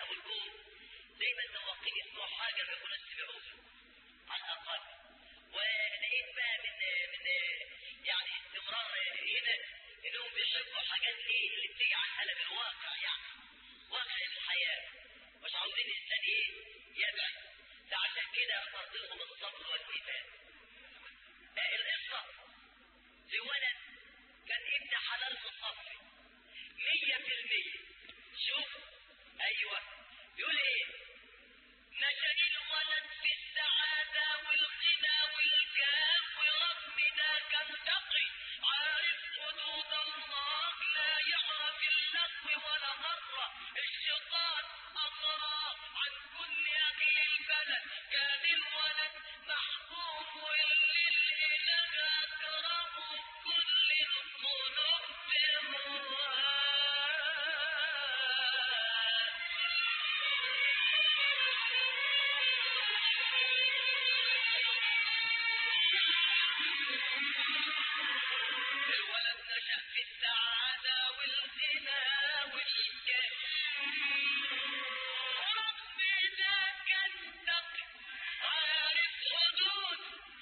ابو الكوم دايما سواقين يسمعوا حاجه ما يكونوش سمعوها على الاقل ولقيت بقى من من يعني استمرار هنا انهم بيحبوا حاجات ايه اللي بتيجي على قلب الواقع يعني واقع الحياه مش عاوزين الانسان ايه يبعد فعشان كده اخترت لهم الصبر والايمان آه القصه لولد كان ابن حلال مصفي مية في المية شوف ايوه يقول ايه نشأ الولد في السعادة والغنى والكاف ورغم ده كان تقي عارف حدود الله لا يعرف اللغو ولا مرة الشيطان أمره عن كل أهل البلد كان الولد محبوب وللإله أكرم كل القلوب بمراد الولد نشأ في السعادة والغنى والكاف ورغم ده كان تقي عارف حدود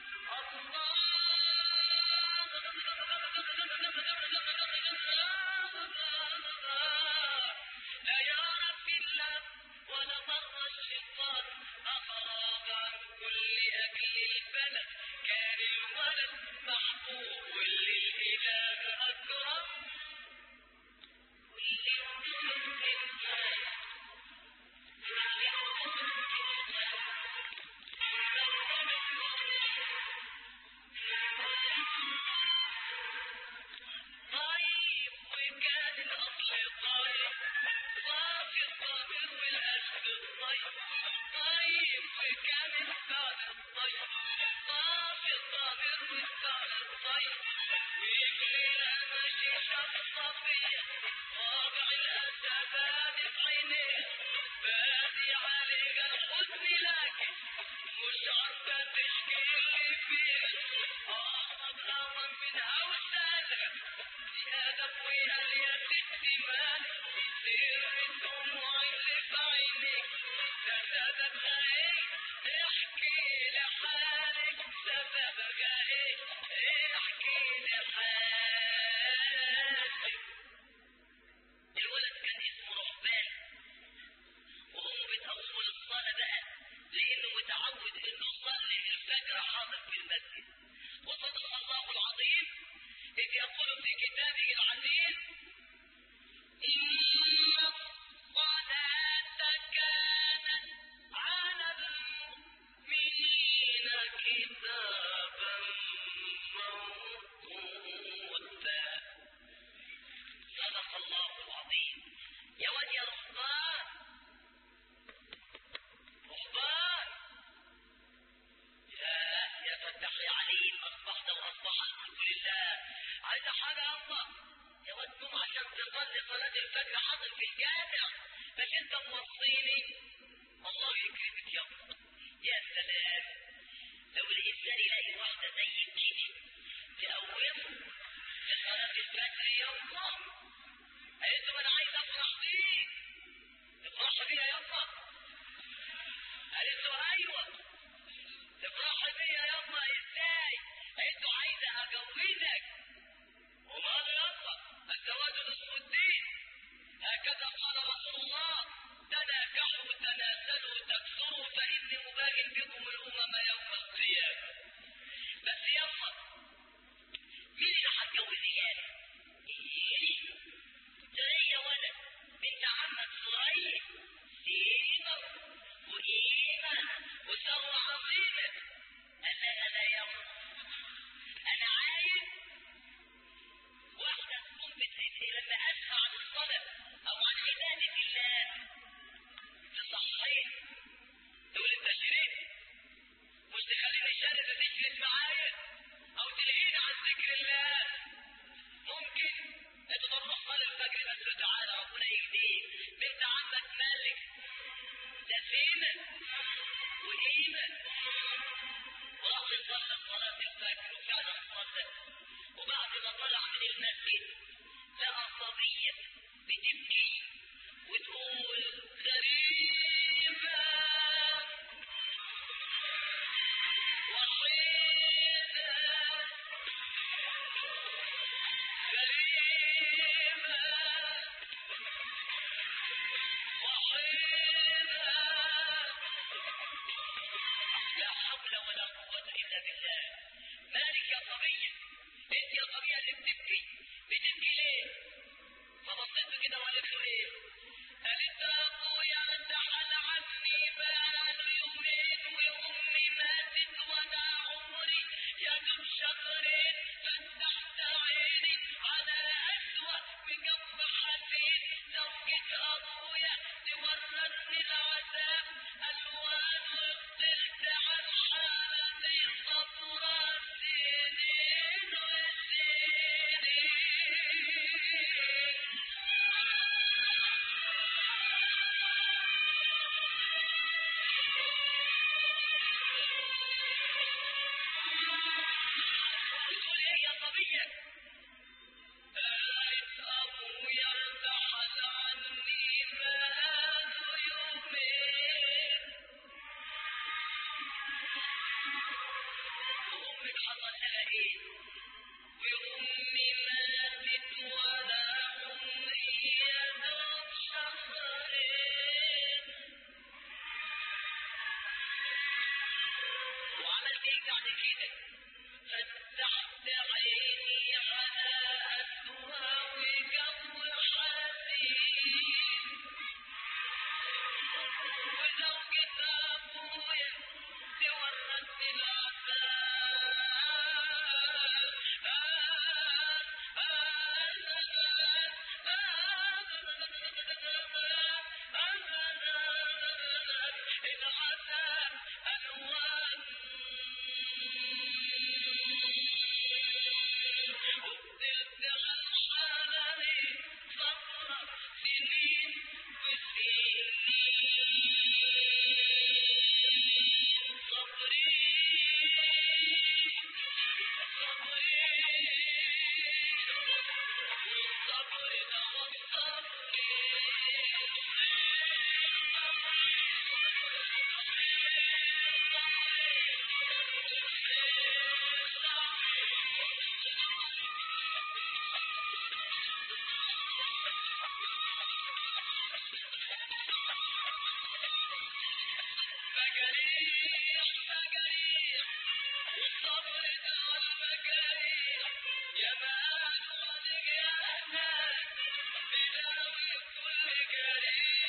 الله لا يعرف الله ولا مر الشيطان أخرج عن كل أجل البلد كان الولد محبوب وللإله أكرم كل طيب وكان الأصل طيب صافي الصابر والأسد الطيب طيب وكان الفعل الطيب صافي الصابر والفعل الطيب ويجري ماشي الصفية واقع الأسد في عينيه بادي عليك الحزن لكن مش عارفة تشكي اللي فيه أقرب هوا منها وسادة زيادة فوقها يا ستي مال سير الدموع اللي في عينيك ده سببها ايه احكي لحالك سببها ايه احكي لحالك الولد كان اسمه رهبان وهم بتأول الصلاة بقى لأنه متعود إنه يصلي الفجر حاضر في المسجد وصدق الله العظيم إذ يقول في كتابه العزيز إن الصلاة كانت على المؤمنين كتابا موقوتا صدق الله العظيم يا واد يا رهبان رهبان يا يا فتح يا عليم اصبحت واصبح الحمد لله عايز حاجه يا الله يا واد قوم عشان تصلي صلاه الفجر حاضر في الجامع مش انت موصيني الله يكرمك يا الله يا سلام لو الانسان يلاقي واحده زي كده تقومه في صلاه الفجر يا الله قالت له انا عايز افرح بيك تفرح بيا يا الله قالت له ايوه تفرح بيا يا الله ازاي قالت له عايزه اجوزك ومال يا الله الزواج نصف الدين هكذا قال رسول الله تناكحوا تناسلوا تكثروا فاني مباين بكم الامم يوم القيامه بس يا الله مين اللي هتجوز ايانا؟ ايه؟ زي ولد بنت عمك صغير سيمة وإيمة وسوا حول ولا قوة إلا بالله مالك يا صبية انت يا صبية اللي بتبكي بتبكي ليه؟ فبصيت له كده وقالت له ايه؟ قالت له يا ابويا زعل عني بقاله يومين وامي ماتت وانا عمري يا دوب شهرين فتحت عيني على اسوأ بجنب حزين زوجة ابويا تورثني العذاب الوان وفضلت على حالي صبرا سنين وسنين بتقول ايه يا صبية؟ قالت ابويا ارتحل عني بقاله يومين وامك حصل لها ايه؟ وامي ماتت وانا عمري يا دوب شهرين وعملت ايه بعد كده؟ فتحت عيني على أسوأ وجو حزين وزوجة أبويا تورثني العذاب العذاب ألوان وفضلت على صبرا سنين وسنين صبري صبري صبر مجاريح مجاريح والصبر ده المجاريح يا بقى الوالد يا ناس تداوي كل جريح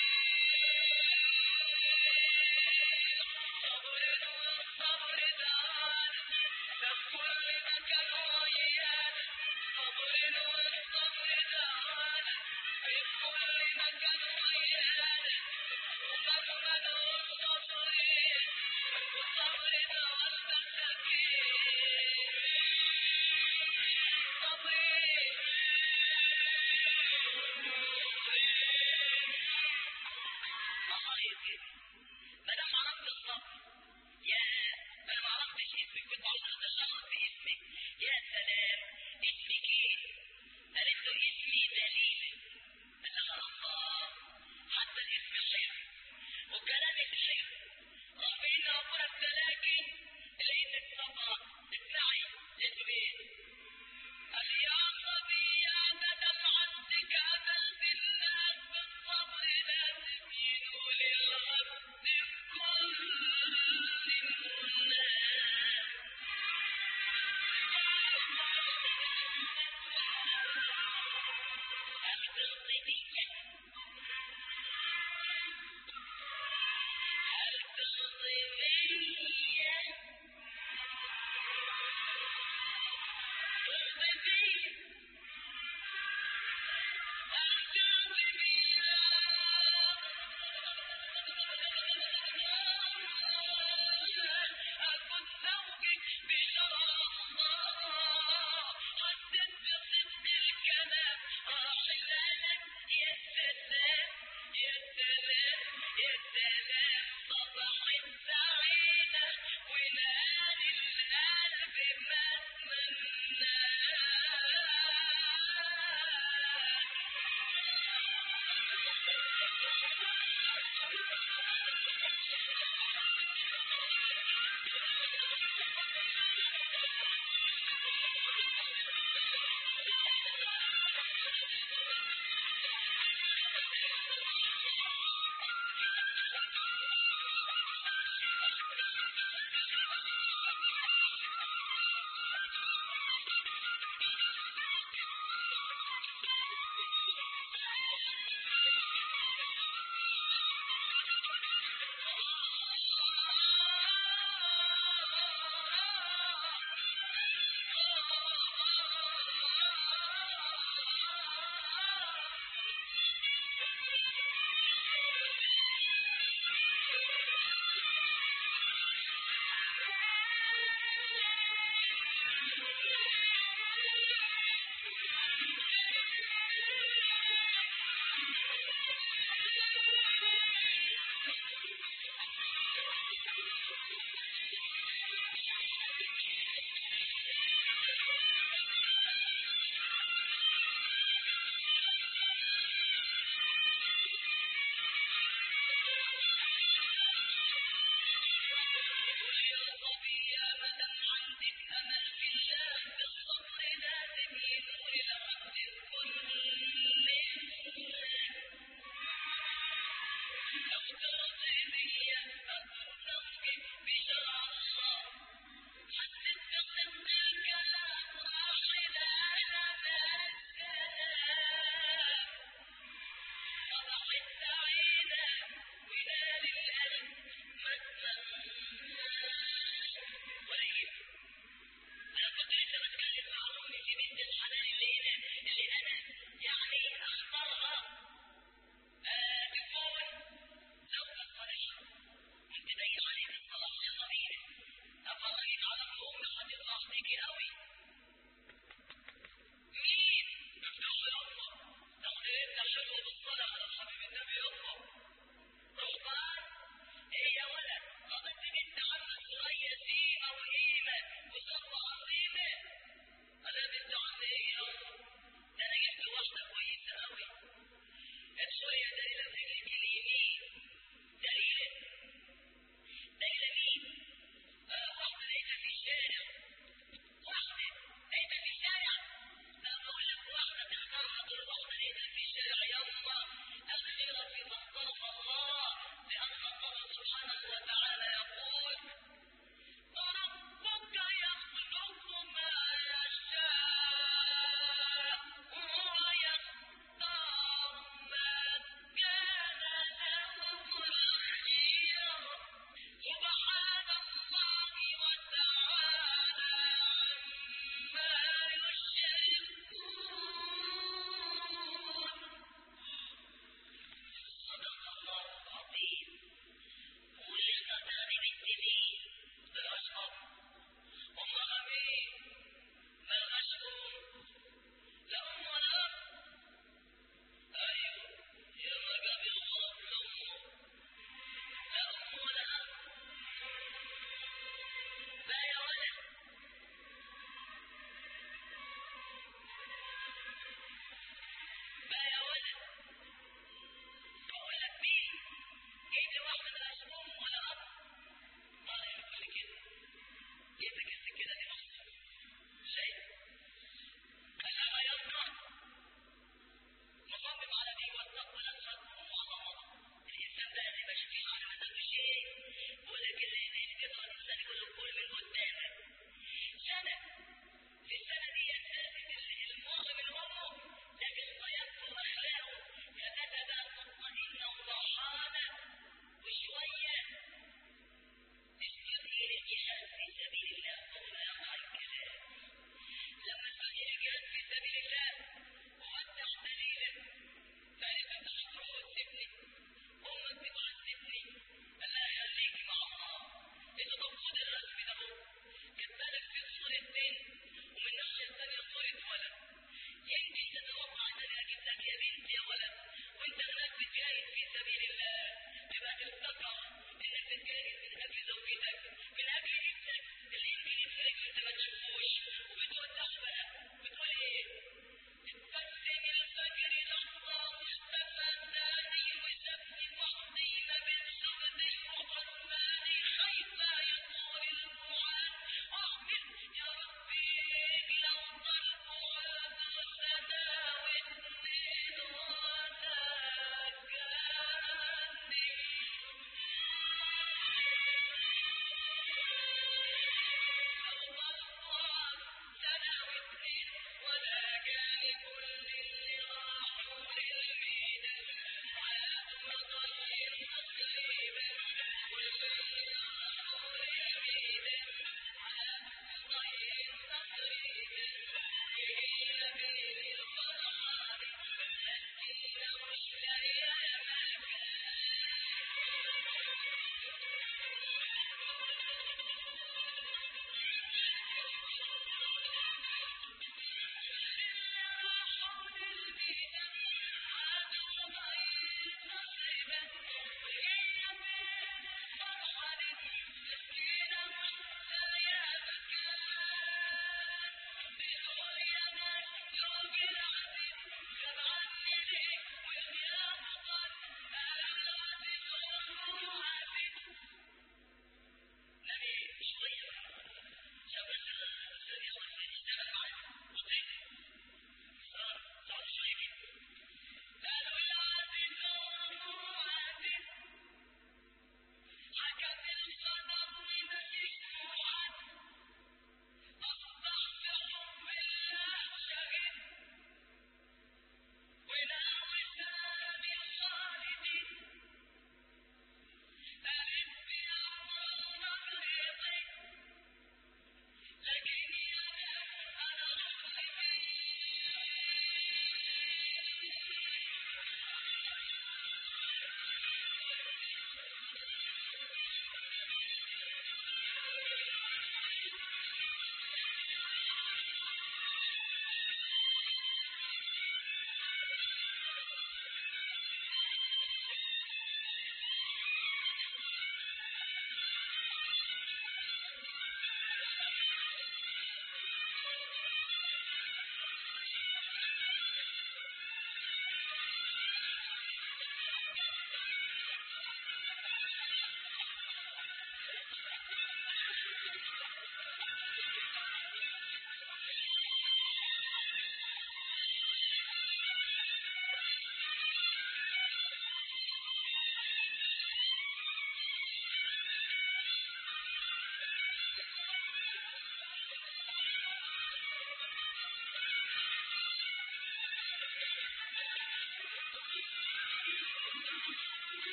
صبر والصبر ده ده في كل مكان ويانا صبر والصبر ده في كل مكان ويانا ومهما نقول صبرين والصبر ده والمساكين صبرين مصايب كده ما دام عرفت الصبر يا انا ما عرفتش اسمك كنت عاوز اشرف باسمك يا سلام اسمك ايه؟ قالت له اسمي دليل قال لها الله حتى الاسم حلو وكلامك حلو رغم ان ابونا ابتلاكي لقيتك صبرا اسمعي اسمه ايه؟ قال يا صبي يا ندم عندك امل بالناس بالصبر لازم ينول الغد في كل الناس هل ترضي بي؟ هل ترضي بي؟ ترضي بي؟ أكن زوجك بشرع الله حسيت بصدق الكلام أحلالك يا سلام يا سلام يا سلام صباح سعيدة ونال القلب ما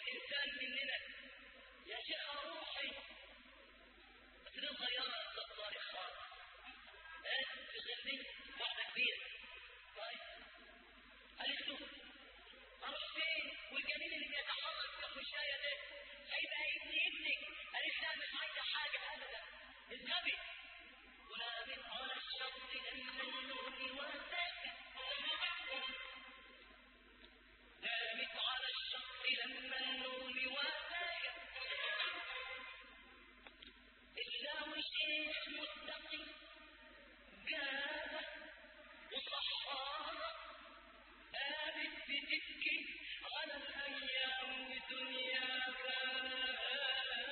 انسان مننا يا شيخ روحي بس دي صغيره يا طارق خالص قالت تخليك واحده كبيره طيب قالت له اروح فين والجميل اللي بيتحرك في الخشايه ده هيبقى ابن ابنك قالت لا مش عايزه حاجه ابدا اذهبي ونامت على الشط لما النور وسكت نامت على الشط لما النور وسكت الشاوي شيخ متقي جابه وصحابه قامت بتبكي على الايام ودنياها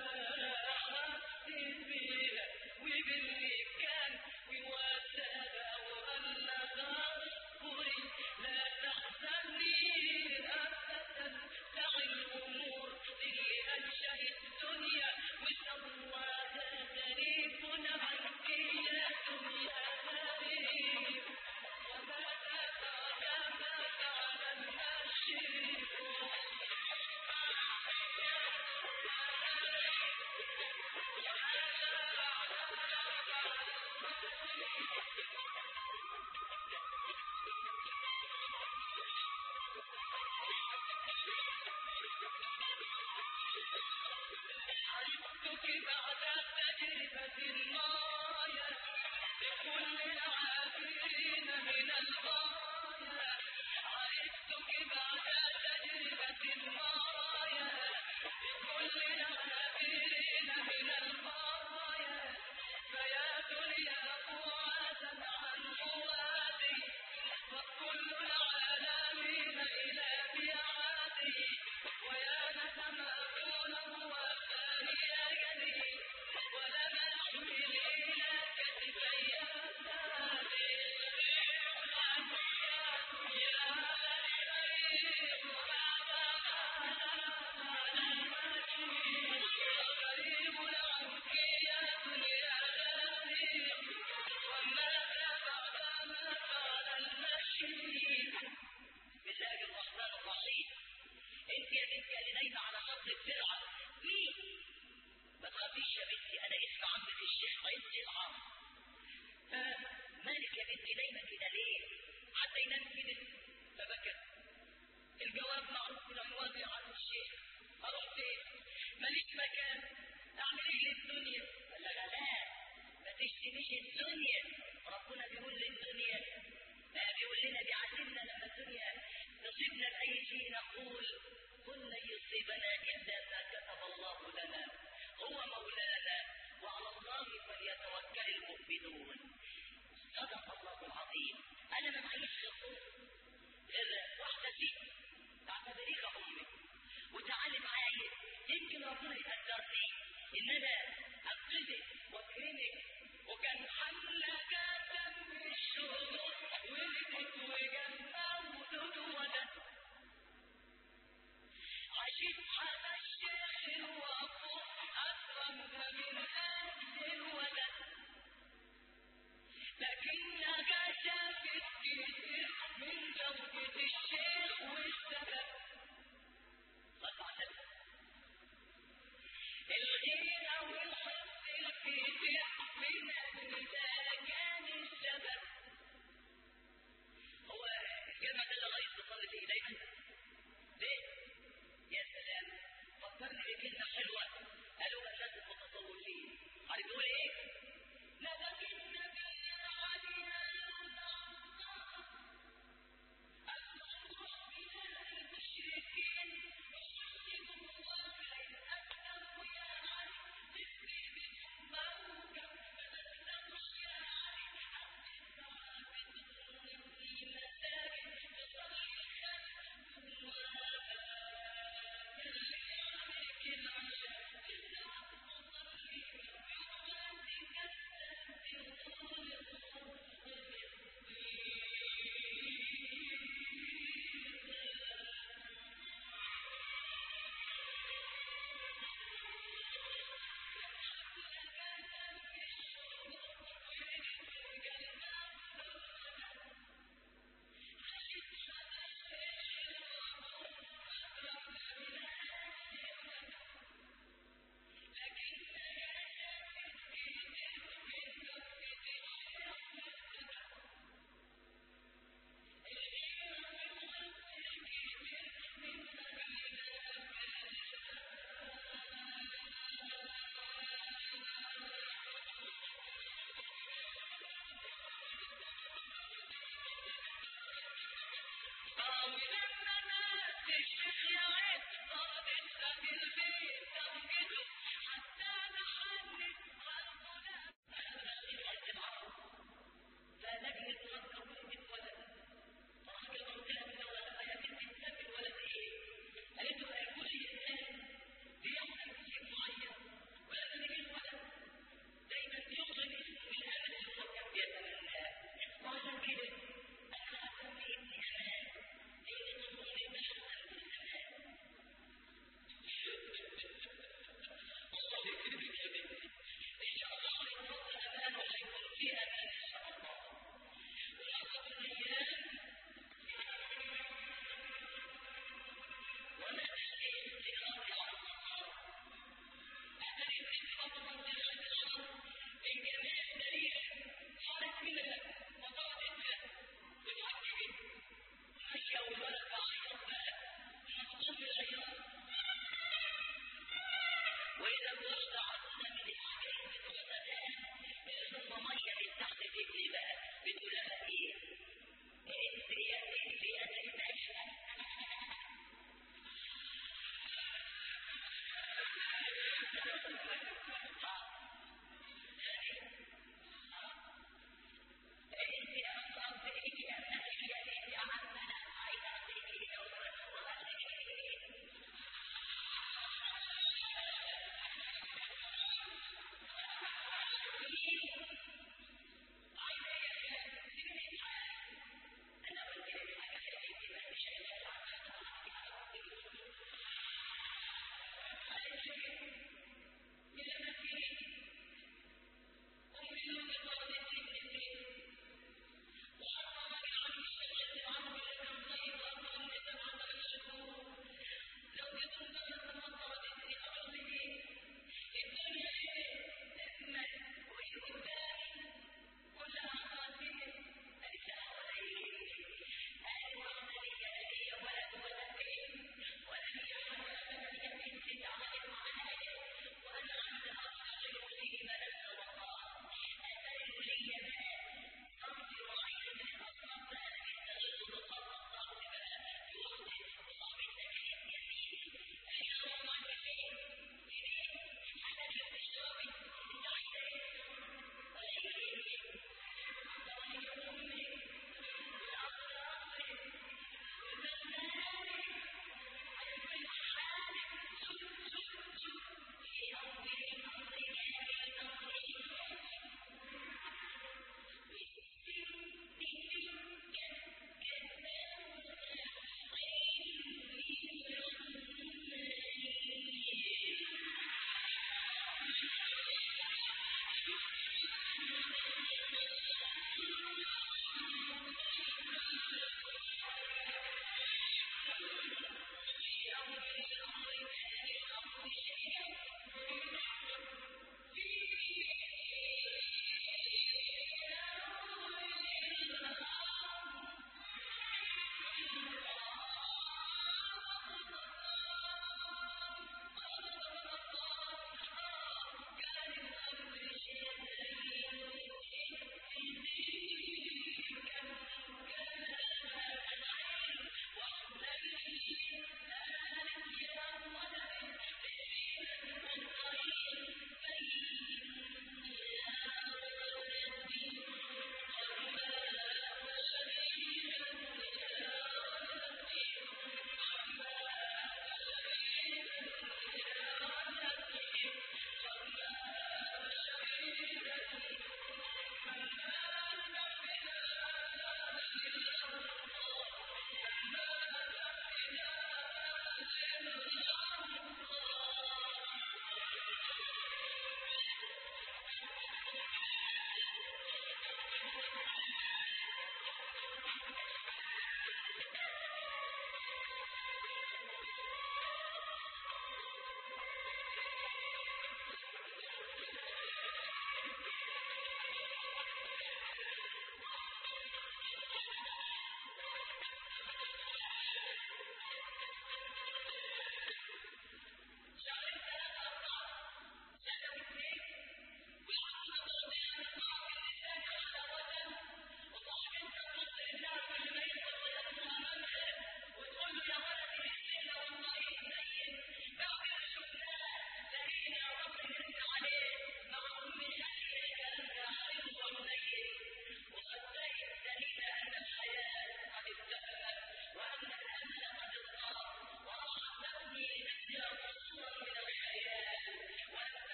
حست بيها وباللي كان وواساها وغلبها اصبري لا تحزني ابدا دع الامور اللي انشا الدنيا وسواها غريب عنك يا دنيا غريب وماذا بعد ما فعل الناشر حسبك بعد تجربة المرايا لكل العابرين من الغاية عرفتك بعد تجربة المرايا لكل العابرين من الغاية فيا دنيا فؤادا عن فؤادي وكل العالمين إلى ميعادي ويا نسما دونه وثاني أجلي ولم أحمل إلى كتفي أسادي غريب عنك يا دنيا غريب وماذا بعد ما فعل المشي بسم الله الرحمن الرحيم انت يا بنتي اللي نايمه على شط الترعه مين ما تخافيش يا بنتي انا اسم عمك الشيخ عز العام آه مالك يا بنتي نايمه كده ليه حتى ينام كده فبكت الجواب معروف من اموالي عن الشيخ اروح فين ماليش مكان اعمل ايه للدنيا قال لها لا ما تشتميش الدنيا ربنا بيقول للدنيا آه بيقول لنا بيعلمنا لما الدنيا تصيبنا باي شيء نقول قل لن يصيبنا الا ما كتب الله لنا هو مولانا وعلى الله فليتوكل المؤمنون صدق الله العظيم انا ما معيش خطوط غير واحده ست تعتبريها امك وتعالي معايا يمكن ربنا يقدرني ان انا انقذك واكرمك وكان حملك دم الشهور ولدت وجنبه ودود ولد عشت على الشيخ الوقوف اكرمها من اهل الولد لكنها شافت كتير من جودة الشيخ والسبب صلى على النبي. الغيرة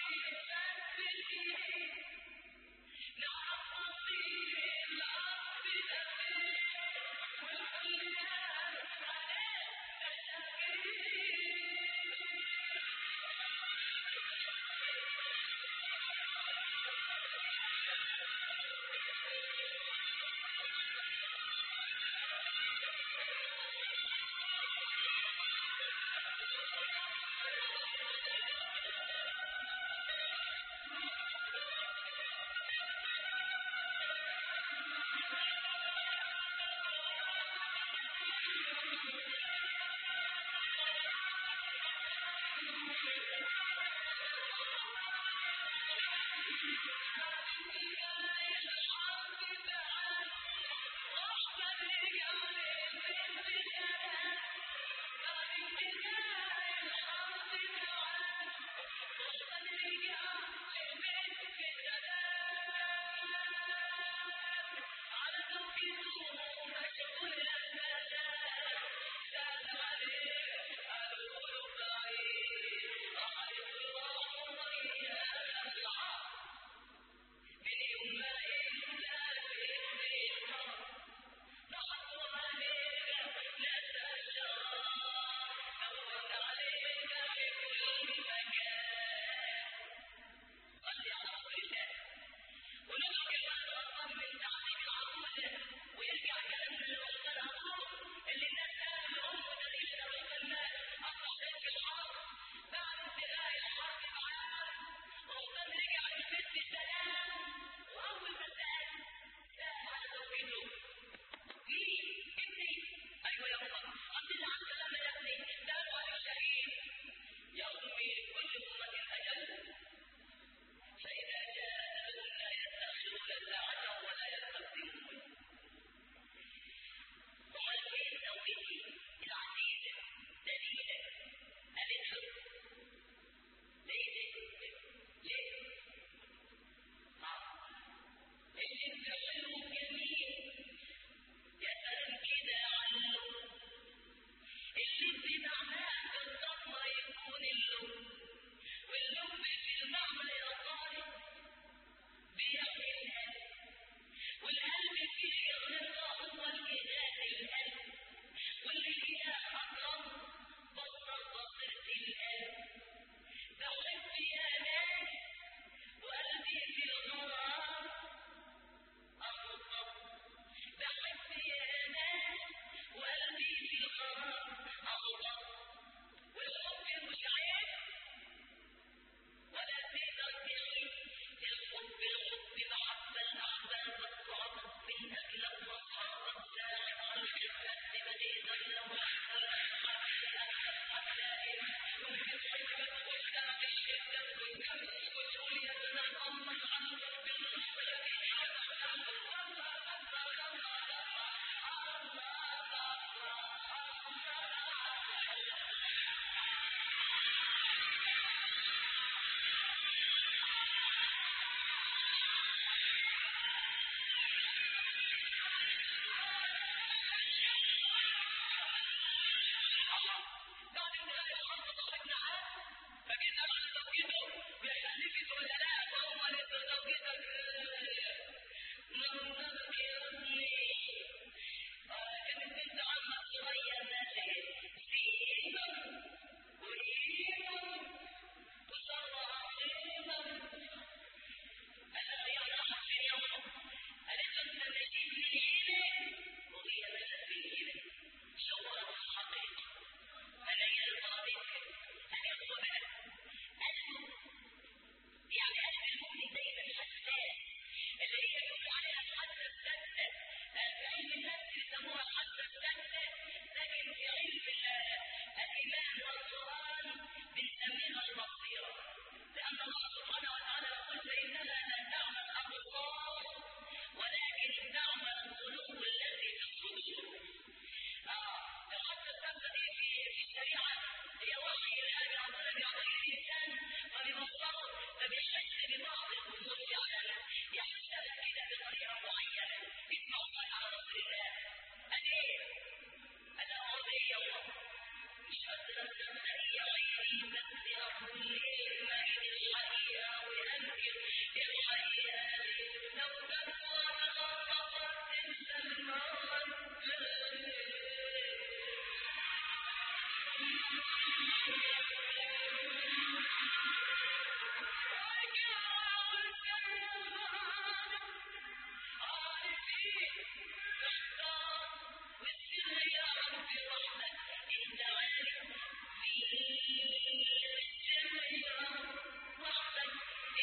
من يوم ما إلا بإذن الله نحط عليه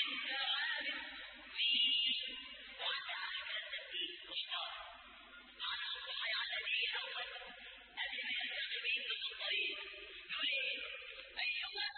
انت عارف مين وانت عارف انت مين مختار على صبح على دي اول قبل ما يلتقي بيه في الطريق يقول ايه ايها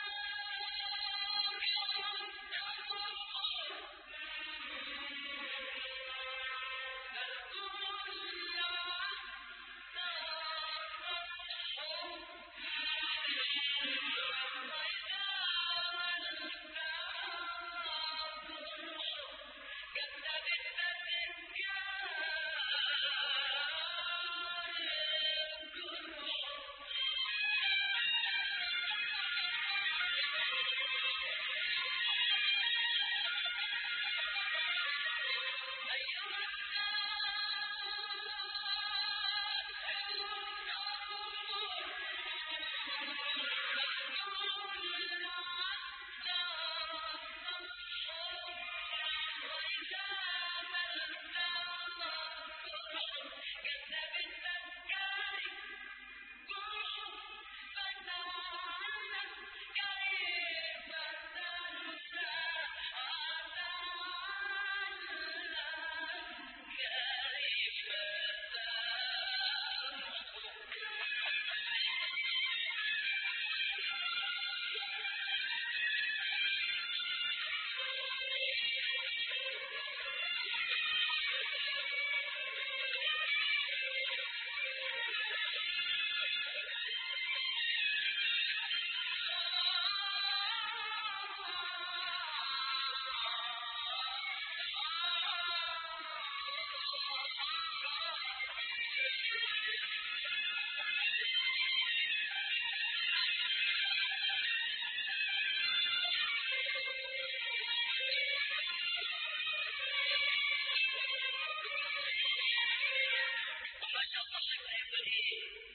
وما شاء الله شكله يقول ايه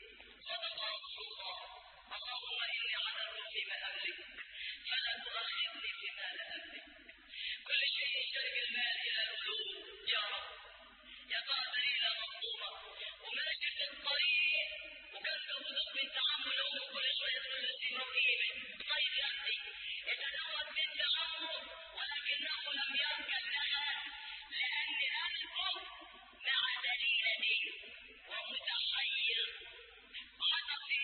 صدق رسول الله اللهم اني عذر فيما املك فلا تؤاخذني فيما لا املك كل شيء يشترك المال الى القلوب يا رب يا ترى الى مطلوبه وماشي في الطريق وكان له ذنوب من تعامل امه كل شويه تقول له سيب رقيبه طيب يا اخي يتزود من تعامل ولكنه لم يركن لها لان قلبه مع دليله ومتحير حتى في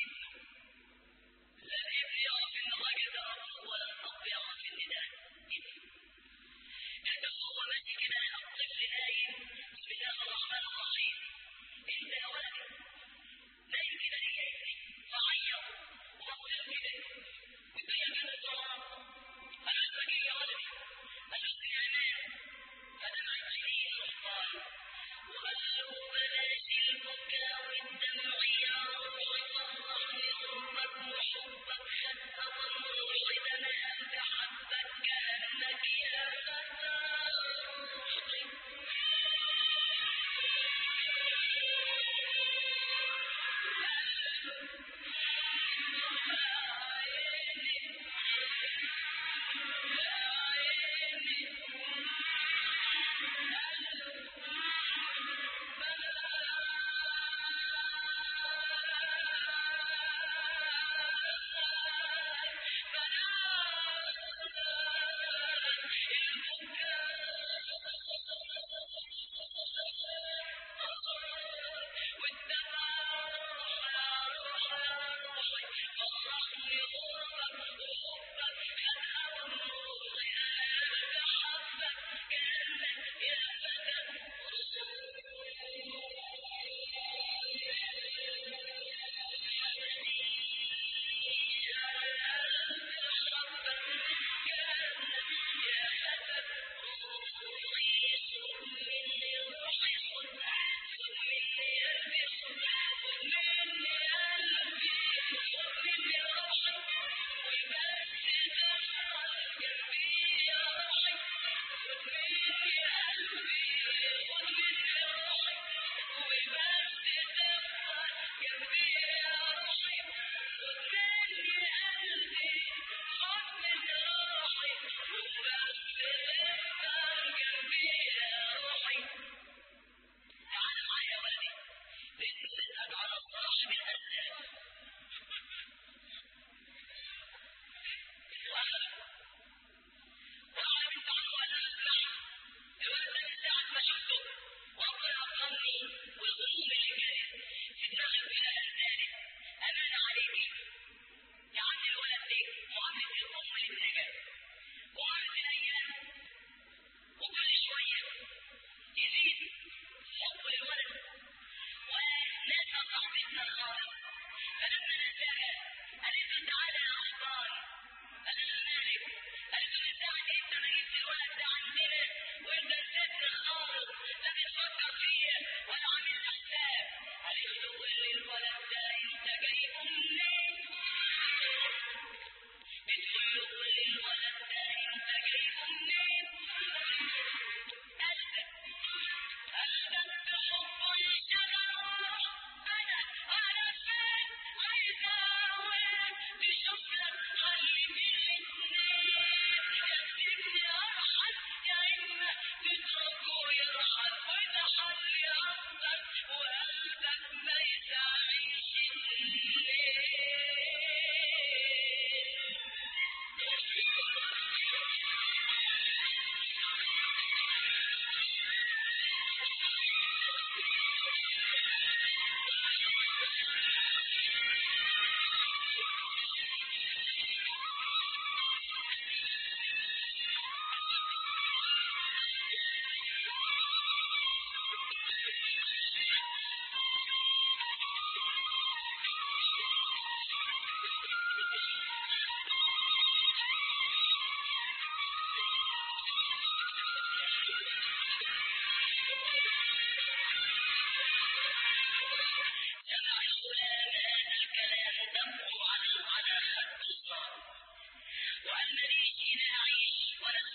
لا الابن يعرف ان الراجل ده ابوه ولا الاب يعرف ان ده ابنه انت هو ماشي كده الطفل نايم بسم الله الرحمن الرحيم انت يا ولد نايم كده ليه يا ابني فعيط وبصير كده والدنيا كانت ظلام انا اسمك يا ولدي انا اسمي امان فدمع عينيه وقال وقال له بلاش البكاء والدمع يا روحي فرح لأمك وحبك حتى تروح ده انا قلبي حبك كأنك يا فتى روحي تعال معايا يا ولدي بنسأل على صاحب الأسئلة وأخذ وقعد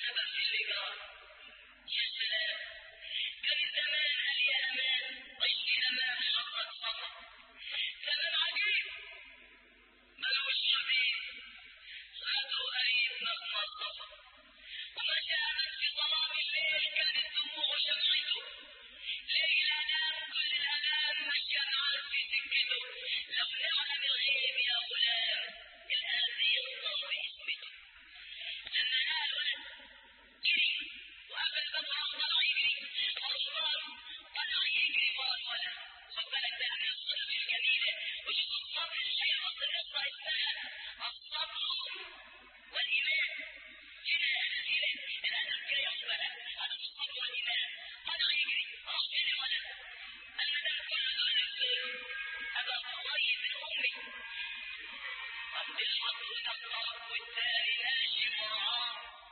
السبب في اللي جرى يا سلام كان زمان قال يا امان عيش في امان حصل صفا كلام عجيب ملوش حبيب خدوا قريب نغمة الصفا ومشى أمل في ظلام الليل كانت دموعه شمعته ليل الأنام كل الأنام مشى معاه في سكته لو نعلم الغيب يا غلام القلب يصدر باسمته لما قال ولد جري وقبل باب أخضر يجري ورشبان طلع يجري ورا الولد خد بالك ده من الصلب الجميلة وشوف الصبر الحلوة في القصة اسمها الصبر والإيمان هنا الأدلة الأدب كده يقبل أدب الصبر والإيمان طلع يجري راح فين الولد المدام كله دول يقول أبقى قريب من أمي أمضي الحق والأقرب والتاني ماشي وراه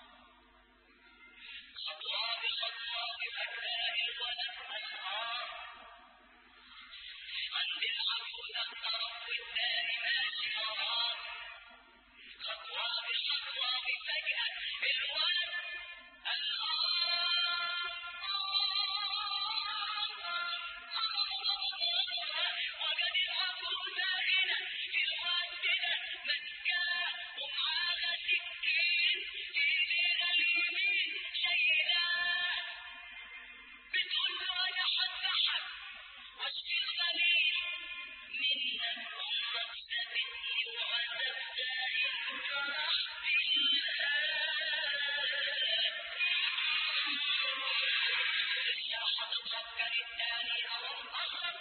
خطوة بخطوة بفتاة الولد أنهار عند العفو تقترب والتاني ماشي وراه خطوة بخطوة بفجأة الولد وقد العفو داخلة في الوقت ده مسكاه ومعاها سكين ايديها اليمين شايلاه بتقول له انا هذبحك واشفي الغليل منك امك سابتني وعذبتها انت راح بالله هتتفكر التاني او الاخر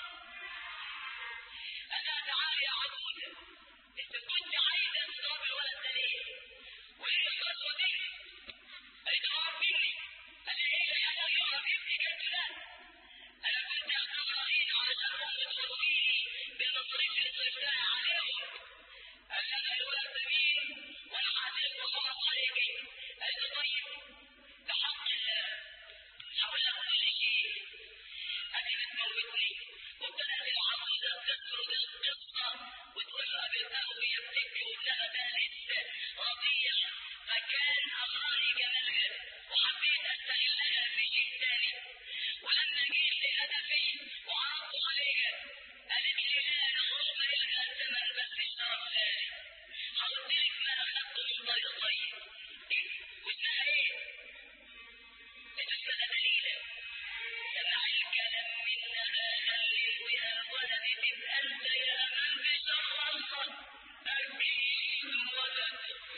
انا تعالى يا عبودة انت كنت عايزة تضرب الولد ده ليه؟ وايه القسوة دي؟ قالت له اقرب مني قال لي ايه اللي انا يقرب ابني قلت لا انا كنت اخد رايك علشان امي توصيني بالمصاريف اللي صرفتها عليهم قال لي انا الولد ده مين وانا هعترف خلاص عليكي قالت له طيب بحق الله هقول لك كل شيء أدي بتموتني وابتدأت العروسة تذكر القصة وتقول له قابلتها وهي بتبكي وابنها ده لسه رضيع فكان أغراني جمالها وحبيت أستغلها في شيء تاني ولما جيت لهدفي وعرضت عليها قالت لي لا أنا مش مالها الزمن بس اشترى غالي هرد لك ما أخدته من طريق طيب إيه واسمها إيه؟ اسمها دليلة سمع الكلام منها خليه يا ولد تبقى انت يا امام بشرفك اكيد ولد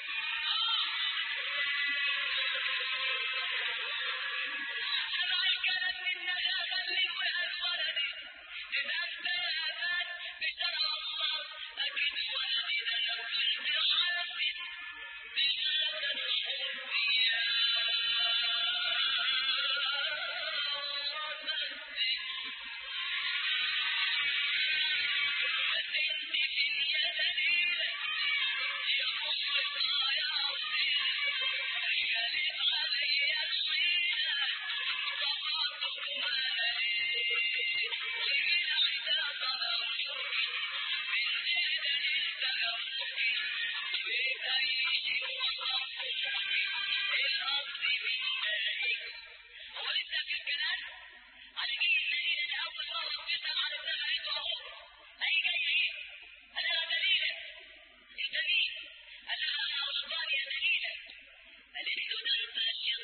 سمع الكلام منها خليه يا ولد تبقى انت يا امام بشرفك اكيد ولد انا كنت حاسس بهذا الحب يا هو لسه في الكلام على جيل الذين لأول مرة بتسأل على الزمن اهو أي جاي ايه؟ أنا لا دليلة أنت مين؟ قال لها أنا رشبان يا دليلة قالت له ده أنت